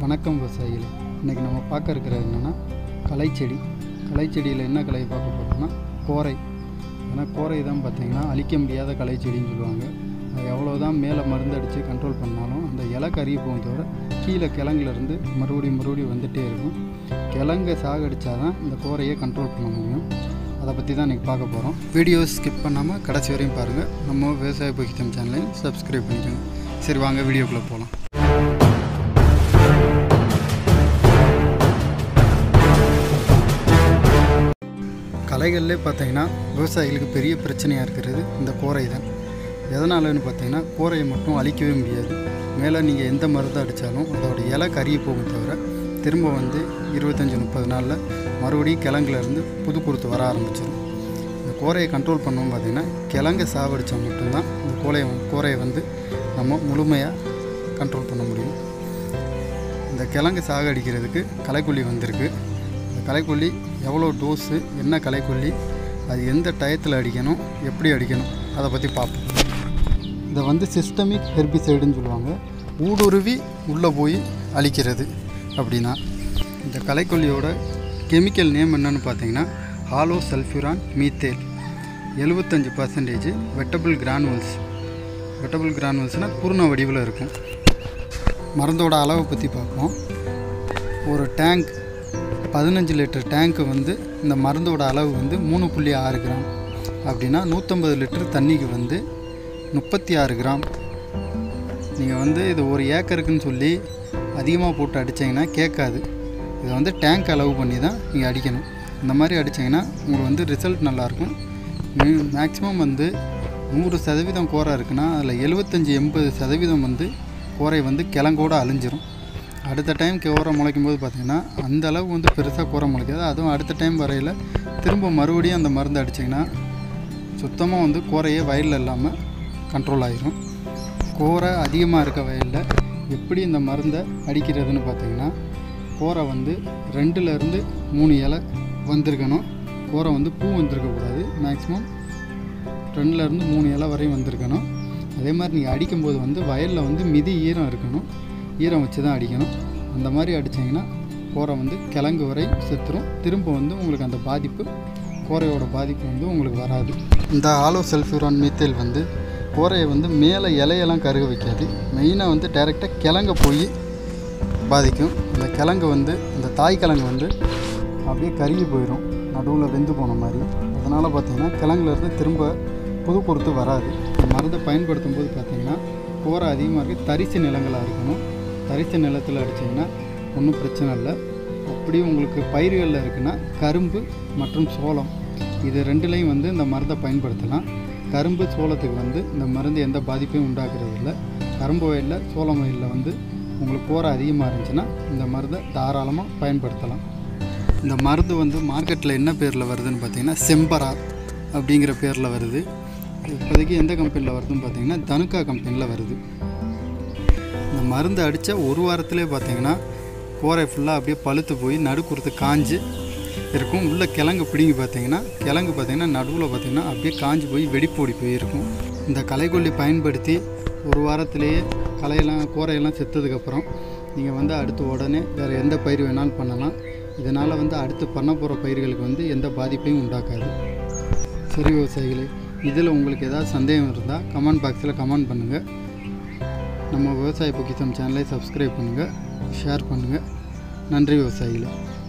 வணக்கம் விவசாயிகளே இன்றைக்கி நம்ம பார்க்க இருக்கிறது என்னென்னா களைச்செடி களைச்செடியில் என்ன கலை பார்க்க போகிறோம்னா கோரை ஏன்னா கோரை தான் பார்த்தீங்கன்னா அழிக்க முடியாத களைச்செடின்னு சொல்லுவாங்க அது எவ்வளோ தான் மேலே மருந்து அடித்து கண்ட்ரோல் பண்ணாலும் அந்த இலை கருகி போகும் தவிர கீழே கிழங்குலேருந்து மறுபடியும் மறுபடியும் வந்துகிட்டே இருக்கும் கிழங்கை சாகடிச்சா தான் இந்த கோரையை கண்ட்ரோல் பண்ண முடியும் அதை பற்றி தான் இன்றைக்கி பார்க்க போகிறோம் வீடியோ ஸ்கிப் பண்ணாமல் கடைசி வரையும் பாருங்கள் நம்ம விவசாய பொக்கித்தம் சேனலையும் சப்ஸ்கிரைப் பண்ணிக்கோங்க சரி வாங்க வீடியோக்குள்ளே போகலாம் கலைகள்லே பார்த்தீங்கன்னா விவசாயிகளுக்கு பெரிய பிரச்சனையாக இருக்கிறது இந்த கோரை தான் எதனாலன்னு பார்த்தீங்கன்னா கோரையை மட்டும் அழிக்கவே முடியாது மேலே நீங்கள் எந்த மருந்து அடித்தாலும் அதோட இலை கருகி போகும் தவிர திரும்ப வந்து இருபத்தஞ்சி முப்பது நாளில் மறுபடியும் கிழங்குலேருந்து புது குருத்து வர ஆரம்பிச்சிடும் இந்த கோரையை கண்ட்ரோல் பண்ணோம் பார்த்தீங்கன்னா கிழங்கை சாவடித்தா மட்டும்தான் இந்த கோலையை கோரையை வந்து நம்ம முழுமையாக கண்ட்ரோல் பண்ண முடியும் இந்த கிழங்கு சாகடிக்கிறதுக்கு களைக்கொல்லி வந்திருக்கு இந்த களைக்கொல்லி எவ்வளோ டோஸு என்ன களைக்கொல்லி அது எந்த டயத்தில் அடிக்கணும் எப்படி அடிக்கணும் அதை பற்றி பார்ப்போம் இதை வந்து சிஸ்டமிக் ஹெர்பிசைடுன்னு சொல்லுவாங்க ஊடுருவி உள்ளே போய் அழிக்கிறது அப்படின்னா இந்த களைக்கொல்லியோட கெமிக்கல் நேம் என்னன்னு பார்த்தீங்கன்னா ஹாலோ சல்ஃபியூரான் மீத்தேல் எழுபத்தஞ்சு பர்சன்டேஜ் வெட்டபிள் கிரானுவல்ஸ் வெட்டபிள் கிரானுவல்ஸ்னால் பூர்ண வடிவில் இருக்கும் மருந்தோட அளவை பற்றி பார்ப்போம் ஒரு டேங்க் பதினஞ்சு லிட்டர் டேங்க்கு வந்து இந்த மருந்தோட அளவு வந்து மூணு புள்ளி ஆறு கிராம் அப்படின்னா நூற்றம்பது லிட்டர் தண்ணிக்கு வந்து முப்பத்தி ஆறு கிராம் நீங்கள் வந்து இது ஒரு ஏக்கருக்குன்னு சொல்லி அதிகமாக போட்டு அடித்தீங்கன்னா கேட்காது இதை வந்து டேங்க் அளவு பண்ணி தான் நீங்கள் அடிக்கணும் இந்த மாதிரி அடித்தீங்கன்னா உங்களுக்கு வந்து ரிசல்ட் நல்லாயிருக்கும் மேக்ஸிமம் வந்து நூறு சதவீதம் கோரை இருக்குன்னா அதில் எழுபத்தஞ்சி எண்பது சதவீதம் வந்து கோரை வந்து கிழங்கோடு அழிஞ்சிரும் அடுத்த டைம் கோரை முளைக்கும் போது பார்த்திங்கன்னா அந்த அளவு வந்து பெருசாக கோரை முளைக்காது அதுவும் அடுத்த டைம் வரையில் திரும்ப மறுபடியும் அந்த மருந்து அடிச்சிங்கன்னா சுத்தமாக வந்து கோரையே வயலில் இல்லாமல் கண்ட்ரோல் ஆயிரும் கோரை அதிகமாக இருக்க வயலில் எப்படி இந்த மருந்தை அடிக்கிறதுன்னு பார்த்தீங்கன்னா கோரை வந்து ரெண்டுலேருந்து மூணு இலை வந்திருக்கணும் கோரை வந்து பூ வந்திருக்கக்கூடாது மேக்ஸிமம் ரெண்டுலேருந்து மூணு இலை வரையும் வந்திருக்கணும் அதே மாதிரி நீங்கள் அடிக்கும்போது வந்து வயலில் வந்து மிதி ஈரம் இருக்கணும் ஈரம் வச்சு தான் அடிக்கணும் அந்த மாதிரி அடித்தீங்கன்னா கோரை வந்து கிழங்கு வரை செத்துரும் திரும்ப வந்து உங்களுக்கு அந்த பாதிப்பு கோரையோட பாதிப்பு வந்து உங்களுக்கு வராது இந்த ஆலோ சல்ஃபியூரான் மீத்தேல் வந்து கோரையை வந்து மேலே இலையெல்லாம் கருக வைக்காது மெயினாக வந்து டைரெக்டாக கிழங்க போய் பாதிக்கும் அந்த கிழங்கு வந்து இந்த தாய் கிழங்கு வந்து அப்படியே கருகி போயிடும் நடுவில் வெந்து போன மாதிரி அதனால் பார்த்தீங்கன்னா கிழங்குலேருந்து திரும்ப புது பொறுத்து வராது இந்த மருந்தை பயன்படுத்தும் போது பார்த்தீங்கன்னா கோரை அதிகமாக இருக்குது தரிசு நிலங்களாக இருக்கணும் தரிசு நிலத்தில் அடிச்சிங்கன்னா ஒன்றும் பிரச்சனை இல்லை அப்படி உங்களுக்கு பயிர்களில் இருக்குன்னா கரும்பு மற்றும் சோளம் இது ரெண்டுலேயும் வந்து இந்த மருந்தை பயன்படுத்தலாம் கரும்பு சோளத்துக்கு வந்து இந்த மருந்து எந்த பாதிப்பையும் உண்டாக்குறது இல்லை கரும்பு வயலில் சோளம் வயலில் வந்து உங்களுக்கு கோரை அதிகமாக இருந்துச்சுன்னா இந்த மருந்தை தாராளமாக பயன்படுத்தலாம் இந்த மருந்து வந்து மார்க்கெட்டில் என்ன பேரில் வருதுன்னு பார்த்தீங்கன்னா செம்பரா அப்படிங்கிற பேரில் வருது இப்போதைக்கு எந்த கம்பெனியில் வருதுன்னு பார்த்தீங்கன்னா தனுக்கா கம்பெனியில் வருது இந்த மருந்து அடித்த ஒரு வாரத்திலே பார்த்தீங்கன்னா கோரை ஃபுல்லாக அப்படியே பழுத்து போய் நடுக்குறுத்து காஞ்சு இருக்கும் உள்ள கிழங்கு பிடிங்கி பார்த்தீங்கன்னா கிழங்கு பார்த்தீங்கன்னா நடுவில் பார்த்தீங்கன்னா அப்படியே காஞ்சு போய் வெடிப்போடி போயிருக்கும் இந்த களைக்கொல்லி பயன்படுத்தி ஒரு வாரத்திலேயே களையெல்லாம் கோரையெல்லாம் செத்ததுக்கப்புறம் நீங்கள் வந்து அடுத்து உடனே வேறு எந்த பயிர் வேணாலும் பண்ணலாம் இதனால் வந்து அடுத்து பண்ண போகிற பயிர்களுக்கு வந்து எந்த பாதிப்பையும் உண்டாக்காது சரி விவசாயிகளே இதில் உங்களுக்கு ஏதாவது சந்தேகம் இருந்தால் கமெண்ட் பாக்ஸில் கமெண்ட் பண்ணுங்கள் நம்ம விவசாய பொக்கித்தம் சேனலை சப்ஸ்கிரைப் பண்ணுங்கள் ஷேர் பண்ணுங்கள் நன்றி விவசாயிகளே